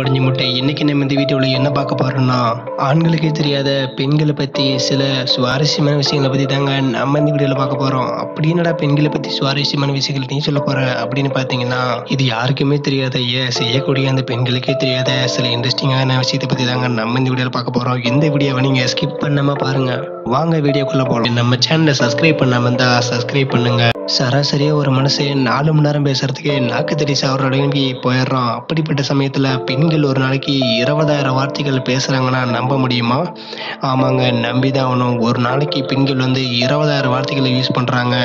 உடஞ்சி முட்டை இன்னைக்கு நம்ம இந்த வீடியோவில் என்ன பார்க்க போறோம்னா ஆண்களுக்கே தெரியாத பெண்களை பற்றி சில சுவாரஸ்யமான விஷயங்களை பற்றி தாங்க நம்ம இந்த வீடியோவில் பார்க்க போகிறோம் அப்படி என்னடா பெண்களை பற்றி சுவாரஸ்யமான விஷயங்கள் நீ சொல்ல போற அப்படின்னு பார்த்தீங்கன்னா இது யாருக்குமே தெரியாத ஏன் செய்யக்கூடிய அந்த பெண்களுக்கே தெரியாத சில இன்ட்ரெஸ்டிங்கான விஷயத்தை பற்றி தாங்க நம்ம இந்த வீடியோவில் பார்க்க போகிறோம் இந்த வீடியோவை நீங்கள் ஸ்கிப் பண்ணாம பாருங்க வாங்க வீடியோக்குள்ள போகலாம் நம்ம சேனலை சப்ஸ்கிரைப் பண்ணாம இருந்தா சப்ஸ்கிரைப் பண்ணுங்க சராசரியா ஒரு மனுஷன் நாலு மணி நேரம் பேசுறதுக்கு நாக்கு தடி சாப்பிட்ற அளவுக்கு போயிடுறான் அப்படிப்பட்ட சமயத்துல பெண்கள் ஒரு நாளைக்கு இருபதாயிரம் வார்த்தைகள் பேசுறாங்கன்னா நம்ப முடியுமா ஆமாங்க நம்பிதான் ஆகணும் ஒரு நாளைக்கு பெண்கள் வந்து இருபதாயிரம் வார்த்தைகளை யூஸ் பண்றாங்க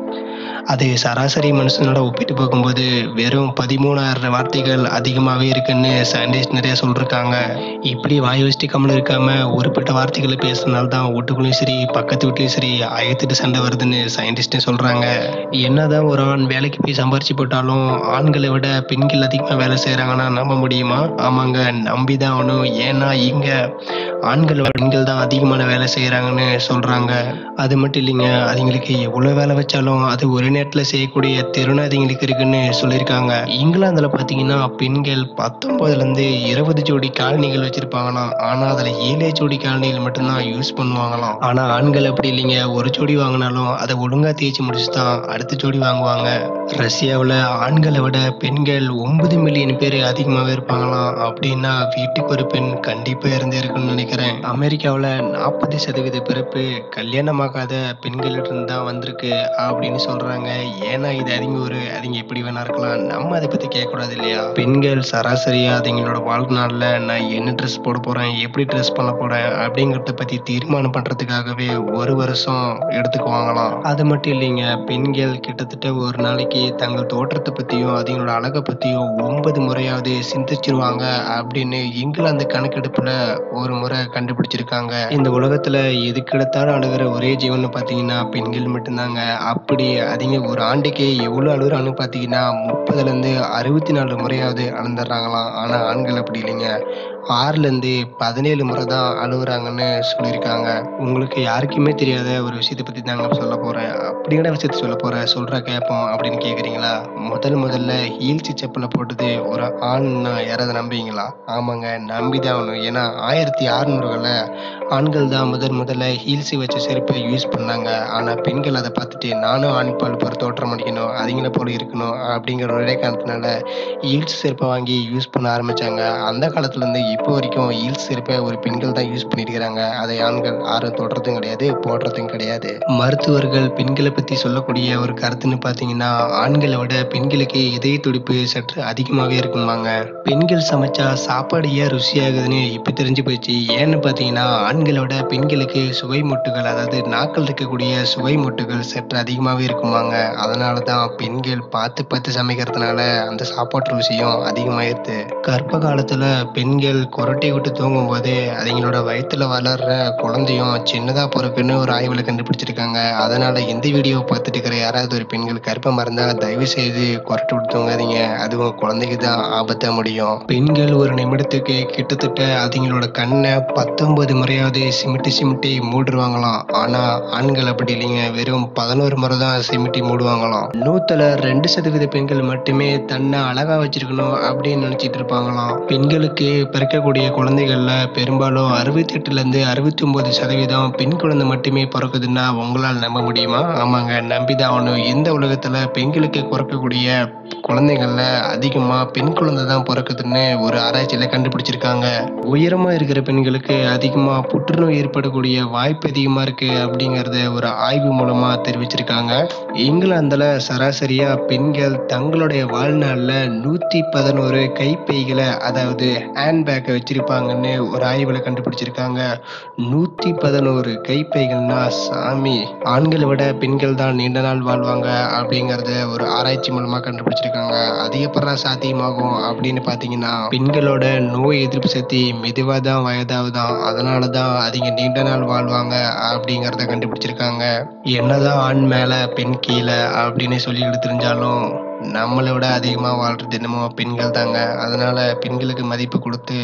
அது சராசரி மனுஷனோட ஒப்பிட்டு பார்க்கும்போது வெறும் பதிமூணாயிரம் வார்த்தைகள் அதிகமாகவே இருக்குன்னு சயின்டிஸ்ட் நிறைய சொல்லிருக்காங்க இப்படி வாய் வச்சுட்டு கம்மல் இருக்காம உருப்பிட்ட வார்த்தைகளை பேசுறதுனால தான் வீட்டுக்குள்ளேயும் சரி பக்கத்து வீட்லயும் சரி ஆயத்துட்டு சண்டை வருதுன்னு சயின்டிஸ்டே சொல்றாங்க என்னதான் ஒரு ஆண் வேலைக்கு போய் சம்பாரிச்சு போட்டாலும் ஆண்களை விட பெண்கள் அதிகமாக வேலை செய்கிறாங்கன்னா நம்ப முடியுமா ஆமாங்க நம்பி தான் ஆகணும் ஏன்னா இங்க ஆண்களோட பெண்கள் தான் அதிகமான வேலை செய்கிறாங்கன்னு சொல்றாங்க அது மட்டும் இல்லைங்க அதுங்களுக்கு எவ்வளோ வேலை வச்சாலும் அது ஒரு நேரத்தில் செய்யக்கூடிய திறன் அதுங்களுக்கு இருக்குன்னு சொல்லியிருக்காங்க இங்கிலாந்துல பார்த்தீங்கன்னா பெண்கள் பத்தொன்பதுலேருந்து இருபது ஜோடி காலணிகள் வச்சிருப்பாங்களாம் ஆனால் அதில் ஏழே ஜோடி காலணிகள் மட்டும்தான் யூஸ் பண்ணுவாங்களாம் ஆனால் ஆண்கள் அப்படி இல்லைங்க ஒரு ஜோடி வாங்கினாலும் அதை ஒழுங்காக தேய்ச்சி முடிச்சு தான் அடுத்த ஜோடி வாங்குவாங்க ரஷ்யாவில் ஆண்களை விட பெண்கள் ஒன்பது மில்லியன் பேர் அதிகமாகவே இருப்பாங்களாம் அப்படின்னா வீட்டுக்கு ஒரு பெண் கண்டிப்பாக இருந்து இருக்குன்னு நினைக்கிறேன் அமெரிக்காவில் நாற்பது சதவீத பிறப்பு கல்யாணமாகாத பெண்களிடம் தான் வந்திருக்கு அப்படின்னு சொல்றாங்க ஏன்னா இது அவங்க ஒரு அவங்க எப்படி வேணா இருக்கலாம் நம்ம அதை பத்தி கேட்கக்கூடாது இல்லையா பெண்கள் சராசரியா அதுங்களோட வாழ்நாள்ல நான் என்ன ட்ரெஸ் போட போறேன் எப்படி ட்ரெஸ் பண்ண போறேன் அப்படிங்கறத பத்தி தீர்மானம் பண்றதுக்காகவே ஒரு வருஷம் எடுத்துக்குவாங்களாம் அது மட்டும் இல்லைங்க பெண்கள் கிட்டத்தட்ட ஒரு நாளைக்கு தங்கள் தோற்றத்தை பத்தியும் அதுங்களோட அழகை பத்தியும் ஒன்பது முறையாவது சிந்திச்சிருவாங்க அப்படின்னு இங்கிலாந்து கணக்கெடுப்புல ஒரு முறை கண்டுபிடிச்சிருக்காங்க இந்த உலகத்துல எதுக்கெடுத்தாலும் அழுகிற ஒரே ஜீவன் பாத்தீங்கன்னா பெண்கள் மட்டும்தாங்க அப்படி அதிக ஒரு ஆண்டுக்கே எவ்வளவு அழுகுறான்னு பாத்தீங்கன்னா முப்பதுல இருந்து அறுபத்தி நாலு முறையாவது அழுந்துடுறாங்களாம் ஆனா ஆண்கள் அப்படி இல்லைங்க ஆறுல இருந்து பதினேழு முறை தான் அழுகுறாங்கன்னு சொல்லியிருக்காங்க உங்களுக்கு யாருக்குமே தெரியாத ஒரு விஷயத்தை பத்தி தாங்க சொல்ல போறேன் அப்படிங்கிற விஷயத்த சொல்ல போறேன் சொல்ற கேட்போம் அப்படின்னு கேக்குறீங்களா முதல் முதல்ல ஹீல்ஸ் செப்பலை போட்டது ஒரு ஆண்னா யாராவது நம்புவீங்களா ஆமாங்க நம்பிதான் ஆகணும் ஏன்னா ஆயிரத்தி அறுநூறுகளில் ஆண்கள் தான் முதல் முதல்ல ஹீல்ஸ் வச்ச செருப்பை யூஸ் பண்ணாங்க ஆனா பெண்கள் அதை பார்த்துட்டு நானும் ஆண் பால் போற தோற்றம் அடிக்கணும் அதுங்கள போல இருக்கணும் அப்படிங்கிற ஒரே காரணத்தினால ஹீல்ஸ் செருப்பை வாங்கி யூஸ் பண்ண ஆரம்பிச்சாங்க அந்த காலத்துல இருந்து இப்போ வரைக்கும் ஹீல்ஸ் செருப்பை ஒரு பெண்கள் தான் யூஸ் பண்ணிட்டு இருக்கிறாங்க அதை ஆண்கள் யாரும் தொடுறதும் கிடையாது போடுறதும் கிடையாது மருத்துவர்கள் பெண்களை பத்தி சொல்லக்கூடிய ஒரு கருத்துன்னு பாத்தீங்கன்னா ஆண்களை விட பெண்களுக்கு இதய துடிப்பு சற்று அதிகமாகவே இருக்குமாங்க பெண்கள் சமைச்சா சாப்பாடு ஏன் ருசியாகுதுன்னு இப்போ தெரிஞ்சு போச்சு ஏன்னு பார்த்தீங்கன்னா ஆண்களோட பெண்களுக்கு சுவை முட்டுகள் அதாவது நாக்கில் இருக்கக்கூடிய சுவை முட்டுகள் சற்று அதிகமாகவே இருக்குமாங்க அதனால தான் பெண்கள் பார்த்து பார்த்து சமைக்கிறதுனால அந்த சாப்பாட்டு ருசியும் அதிகமாயிருது கர்ப்ப காலத்தில் பெண்கள் கொரட்டை விட்டு தூங்கும் போது அதுங்களோட வயிற்றுல வளர்ற குழந்தையும் சின்னதாக பிறக்குன்னு ஒரு ஆய்வில் கண்டுபிடிச்சிருக்காங்க அதனால இந்த வீடியோவை பார்த்துட்டு இருக்கிற யாராவது ஒரு பெண்கள் கர்ப்பம் இருந்தால் தயவு செய்து கொரட்டை விட்டு தூங்காதீங்க அதுவும் குழந்தைக்கு தான் ஆபத்தா முடியும் பெண்கள் ஒரு நிமிடத்துக்கு கிட்டத்தட்ட அதுங்களோட கண்ணை பத்தொன்பது முறையாவது சிமிட்டி சிமிட்டி மூடுருவாங்களாம் ஆனா ஆண்கள் அப்படி இல்லைங்க வெறும் பதினோரு முறை தான் சிமிட்டி மூடுவாங்களாம் நூத்துல ரெண்டு சதவீத பெண்கள் மட்டுமே தன்னை அழகா வச்சிருக்கணும் அப்படின்னு நினைச்சிட்டு இருப்பாங்களாம் பெண்களுக்கு பிறக்கக்கூடிய குழந்தைகள்ல பெரும்பாலும் அறுபத்தி எட்டுல இருந்து அறுபத்தி ஒன்பது சதவீதம் பெண் குழந்தை மட்டுமே பிறக்குதுன்னா உங்களால் நம்ப முடியுமா ஆமாங்க நம்பிதான் ஆகணும் இந்த உலகத்துல பெண்களுக்கு பிறக்கக்கூடிய குழந்தைகள்ல அதிகமா பெண் குழந்தை தான் பிறக்குதுன்னு ஒரு ஆராய்ச்சியில கண்டுபிடிச்சிருக்காங்க உயரமா இருக்கிற பெண்களுக்கு அதிகமா புற்றுநோய் ஏற்படக்கூடிய வாய்ப்பு அதிகமா இருக்கு அப்படிங்கறத ஒரு ஆய்வு மூலமா தெரிவிச்சிருக்காங்க இங்கிலாந்துல சராசரியா பெண்கள் தங்களுடைய வாழ்நாள்ல நூத்தி பதினோரு கைப்பைகளை அதாவது ஹேண்ட் பேக்கை வச்சிருப்பாங்கன்னு ஒரு ஆய்வுல கண்டுபிடிச்சிருக்காங்க நூத்தி பதினோரு கைப்பைகள்னா சாமி ஆண்களை விட பெண்கள் தான் நீண்ட நாள் வாழ்வாங்க அப்படிங்கறத ஒரு ஆராய்ச்சி மூலமா கண்டுபிடிச்சிருக்காங்க அது எப்படா சாத்தியமாகும் அப்படின்னு பாத்தீங்கன்னா பெண்களோட நோய் எதிர்ப்பு சக்தி மெதுவா தான் வயதாகுதான் அதனால தான் அதிக நீண்ட நாள் வாழ்வாங்க அப்படிங்கறத கண்டுபிடிச்சிருக்காங்க என்னதான் ஆண் மேல பெண் கீழே அப்படின்னு சொல்லிட்டு தெரிஞ்சாலும் நம்மளை விட அதிகமாக வாழ்றது என்னமோ பெண்கள் தாங்க அதனால பெண்களுக்கு மதிப்பு கொடுத்து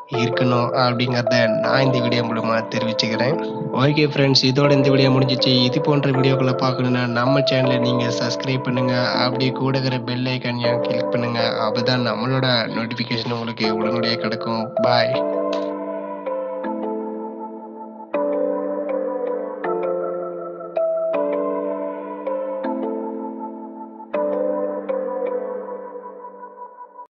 இருக்கணும் அப்படிங்கிறத நான் இந்த வீடியோ மூலமாக தெரிவிச்சுக்கிறேன் ஓகே ஃப்ரெண்ட்ஸ் இதோட இந்த வீடியோ முடிஞ்சிச்சு இது போன்ற வீடியோக்களை பார்க்கணுன்னா நம்ம சேனலை நீங்கள் சப்ஸ்கிரைப் பண்ணுங்கள் அப்படியே கூட இருக்கிற பெல் ஐக்கானையும் கிளிக் பண்ணுங்கள் அப்போ தான் நம்மளோட நோட்டிஃபிகேஷன் உங்களுக்கு உடனடியாக கிடைக்கும் பாய்